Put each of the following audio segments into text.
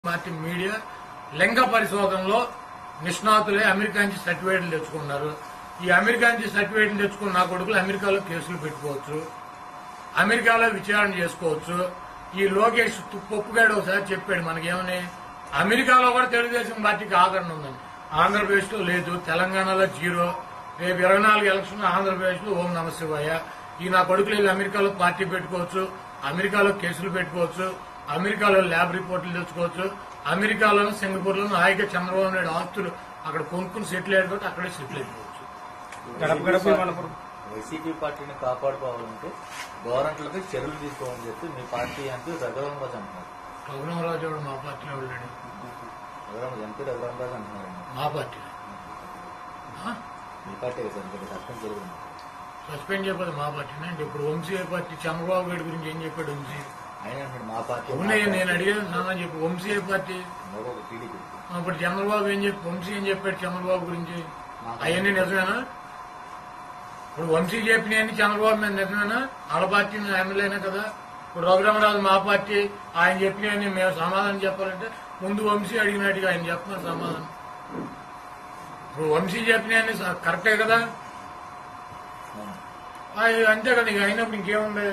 Party media లింగ పరిశోధనలో నిష్ణాతులే America నుంచి సర్టిఫికేట్లు తెచ్చుకున్నారు ఈ అమెరికా నుంచి సర్టిఫికేట్లు తెచ్చుకున్న నా కొడుకులు అమెరికాలో కేసులు పెట్టుకోవచ్చు అమెరికాలో విచారణ చేసుకోవచ్చు ఈ లోకేష్ తు- పప్పుగాడు ఒకసారి చెప్పాడు మనకేమని అమెరికాలో కూడా తెలుగుదేశం పార్టీకి ఆదరణ ఉందని ఆంధ్రప్రదేశ్ లో లేదు తెలంగాణలో జీరో రేపు ఇరవై నాలుగు ఎలక్షన్ ఆంధ్రప్రదేశ్ లో ఓం నమ శివాయ ఈ నా కొడుకులు వెళ్ళి అమెరికాలో పార్టీ పెట్టుకోవచ్చు అమెరికాలో కేసులు పెట్టుకోవచ్చు అమెరికాలో ల్యాబ్ రిపోర్టులు తెచ్చుకోవచ్చు అమెరికాలోను సింగపూర్లో హాయిగా చంద్రబాబు నాయుడు ఆస్తులు అక్కడ కొనుక్కుని సెటిల్ అయ్యాడు కాబట్టి అక్కడే సెటిల్ అయిపోవచ్చు గడప గడప మనపురం వైసీపీ పార్టీని కాపాడుకోవాలంటే గవర్నమెంట్లపై చర్యలు తీసుకోవాలని చెప్పి మీ పార్టీ ఎంపీ రఘురామరాజు అంటున్నారు రఘురామరాజు కూడా మా పార్టీలో వెళ్ళాడు రఘురామరాజు ఎంపీ రఘురామరాజు అంటున్నారు మా పార్టీ ఆ? మీ పార్టీ కదా సార్ ఇంకా సస్పెండ్ జరిగింది సస్పెండ్ చేయకపోతే మా పార్టీనే అంటే ఇప్పుడు వంశీ పార్టీ చంద్రబాబు గారి గురించి ఏం చెప్పాడు వంశీ ఆయన అంటున్నాడు మా పార్టీ అవునయ్య నేను అడిగాను నాన్న చెప్పి వంశీ ఏ పార్టీ ఒక టీడీపీ అప్పుడు చంద్రబాబు ఏం చెప్పి వంశీ ఏం చెప్పాడు చంద్రబాబు గురించి అవన్నీ నిజమేనా ఇప్పుడు వంశీ చెప్పినవన్నీ చంద్రబాబు మీద నిజమేనా ఆడ పార్టీ ఎమ్మెల్యేనే కదా ఇప్పుడు రఘురామరాజు మా పార్టీ ఆయన చెప్పినవన్నీ మేము సమాధానం చెప్పాలంటే ముందు వంశీ అడిగినట్టుగా ఆయన చెప్పమని సమాధానం ఇప్పుడు వంశీ చెప్పినవన్నీ స- కరెక్టే కదా అవును. అది అంతే కదా ఇక అయినప్పుడు ఇంకేముంది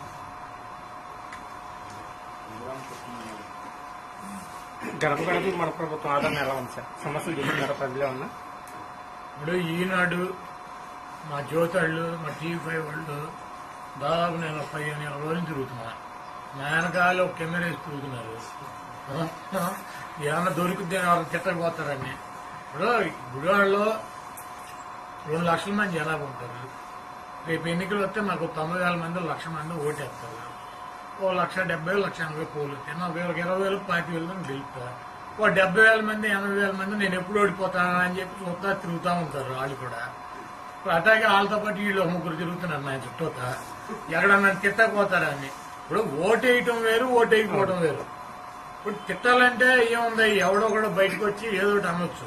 గడప గడప మన ప్రభుత్వం ఆదరణ ఎలా ఉంది సార్ సమస్యలు చెప్తున్నారు ప్రజలే ఉన్నా ఇప్పుడు ఈనాడు మా జ్యోతాళ్ళు మా టీవీ ఫైవ్ వాళ్ళు దాదాపు నేను ఒక పదిహేను ఇరవై రోజులు తిరుగుతున్నా నా వెనకాల ఒక కెమెరా వేసి తిరుగుతున్నారు ఏమన్నా దొరికితే ఎవరు తిట్టకపోతారని ఇప్పుడు గుడివాడలో రెండు లక్షల మంది జనాభా ఉంటారు రేపు ఎన్నికలు వస్తే మాకు తొంభై వేల మంది లక్ష మంది ఓటేస్తారు ఓ లక్ష డెబ్బై వేలు లక్ష ఎనభై పోలు నలభై వేలకు ఇరవై వేలు పాతి వేలు గెలుపుతారు ఓ డెబ్బై వేల మంది ఎనభై వేల మంది నేను ఎప్పుడు ఓడిపోతాను అని చెప్పి చూస్తా తిరుగుతూ ఉంటారు వాళ్ళు కూడా ఇప్పుడు అట్లాగే వాళ్ళతో పాటు వీళ్ళు ఒక ముగ్గురు తిరుగుతున్నారు నా చుట్టూత ఎక్కడన్నా తిట్టకపోతారని ఇప్పుడు ఓటేయటం వేరు ఓటేయకపోవడం వేరు ఇప్పుడు తిట్టాలంటే ఏముంది ఎవడో కూడా బయటకు వచ్చి ఏదో ఒకటి అనొచ్చు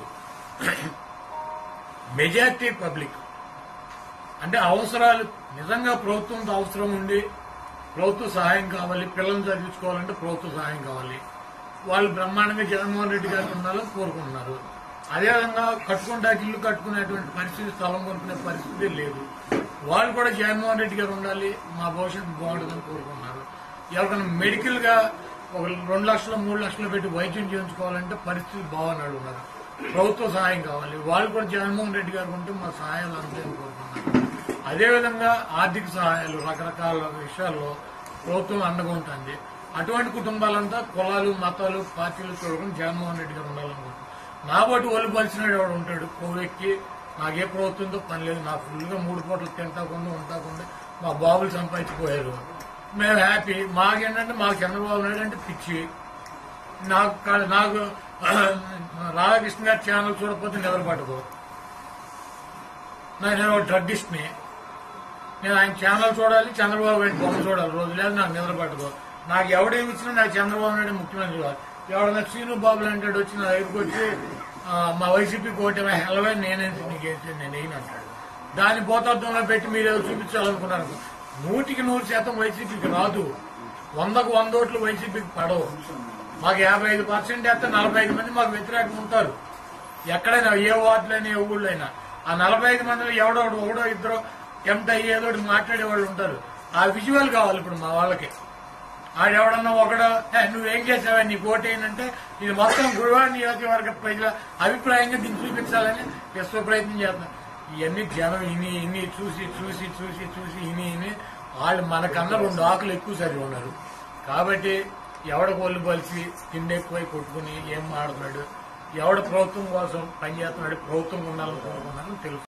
మెజారిటీ పబ్లిక్ అంటే అవసరాలు నిజంగా ప్రభుత్వంతో అవసరం ఉండి ప్రభుత్వ సహాయం కావాలి పిల్లల్ని చదివించుకోవాలంటే ప్రభుత్వ సహాయం కావాలి వాళ్ళు బ్రహ్మాండంగా జగన్మోహన్ రెడ్డి గారికి ఉండాలని కోరుకుంటున్నారు అదేవిధంగా కట్టుకుంటాకి ఇల్లు కట్టుకునేటువంటి పరిస్థితి స్థలం కొనుక్కునే పరిస్థితి లేదు వాళ్ళు కూడా జగన్మోహన్ రెడ్డి గారు ఉండాలి మా భవిష్యత్తు బాగుంటుందని కోరుకున్నారు ఎవరికైనా మెడికల్ గా ఒక రెండు లక్షలు మూడు లక్షలు పెట్టి వైద్యం చేయించుకోవాలంటే పరిస్థితి బాగున్నాడు ఉన్నారు ప్రభుత్వ సహాయం కావాలి వాళ్ళు కూడా జగన్మోహన్ రెడ్డి గారు ఉంటే మా సహాయాలు అంతాయని కోరుకున్నారు అదేవిధంగా ఆర్థిక సహాయాలు రకరకాల విషయాల్లో ప్రభుత్వం అండగా ఉంటుంది అటువంటి కుటుంబాలంతా కులాలు మతాలు పార్టీలు చూడకుండా జగన్మోహన్ రెడ్డి గారు ఉండాలనుకుంటున్నారు నా బట్టి ఒళ్ళు పలిచినాడు ఎవడు ఉంటాడు కొవ్వెక్కి నాకే ప్రభుత్వంతో పని లేదు నాకు ఫుల్గా మూడు పూటలు తింటాకుండా ఉంటాకుండా మా బాబులు సంపాదించిపోయారు మేము హ్యాపీ మాకేంటంటే మాకు చంద్రబాబు నాయుడు అంటే పిచ్చి నాకు కా- నాకు రాధాకృష్ణ గారి ఛానల్ చూడకపోతే నిద్ర పట్టదు నా- నేను ఒక డ్రగ్గిస్ట్ని నేను ఆయన ఛానల్ చూడాలి చంద్రబాబు నాయుడు బొమ్మ చూడాలి రోజు లేదు నాకు నిద్ర పట్టదు నాకు ఎవడేమి ఇచ్చినా నాకు చంద్రబాబు నాయుడు ముఖ్యమంత్రి కావాలి ఎవడన్నా శ్రీను బాబు లాంటి వచ్చి నా దగ్గరికి వచ్చి ఆ, మా వైసీపీ కోటమే హెలవే నేనే నీకు వేసి నేను వేయను అంటాడు దాన్ని పోతార్థంలో పెట్టి మీరు ఏదో చూపించాలనుకున్నారు నూటికి నూరు శాతం వైసీపీకి రాదు వందకు వంద ఓట్లు వైసీపీకి పడవు మాకు యాభై ఐదు పర్సెంట్ వేస్తే నలభై ఐదు మంది మాకు వ్యతిరేకంగా ఉంటారు ఎక్కడైనా ఏ వార్డులైనా ఏ ఊళ్ళైనా ఆ నలభై ఐదు మందిలో ఎవడో ఒకడు ఒకడో ఇద్దరు ఎంత ఏదో ఒకటి మాట్లాడే వాళ్ళు ఉంటారు ఆ విజువల్ కావాలి ఇప్పుడు మా వాళ్ళకి ఆడెవడన్నా ఒకడు "ఏ, నువ్వేం చేసావా నీకు ఓటేయనంటే ఇది మొత్తం గురువాడ నియోజకవర్గ ప్రజల అభిప్రాయంగా దీన్ని చూపించాలని విశ్వ ప్రయత్నం చేస్తున్నారు ఇవన్నీ జనం ఇని ఇని చూసి చూసి చూసి చూసి ఇని ఇని వాళ్ళు మనకన్నా రెండు ఆకులు ఎక్కువ సరి ఉన్నారు కాబట్టి ఎవడ కొల్లు పలిచి తిండి ఎక్కువై కొట్టుకుని ఏం మాడుతున్నాడు ఎవడ ప్రభుత్వం కోసం పనిచేస్తున్నాడు ప్రభుత్వం ఉండాలని కోరుకున్నారని తెలుసు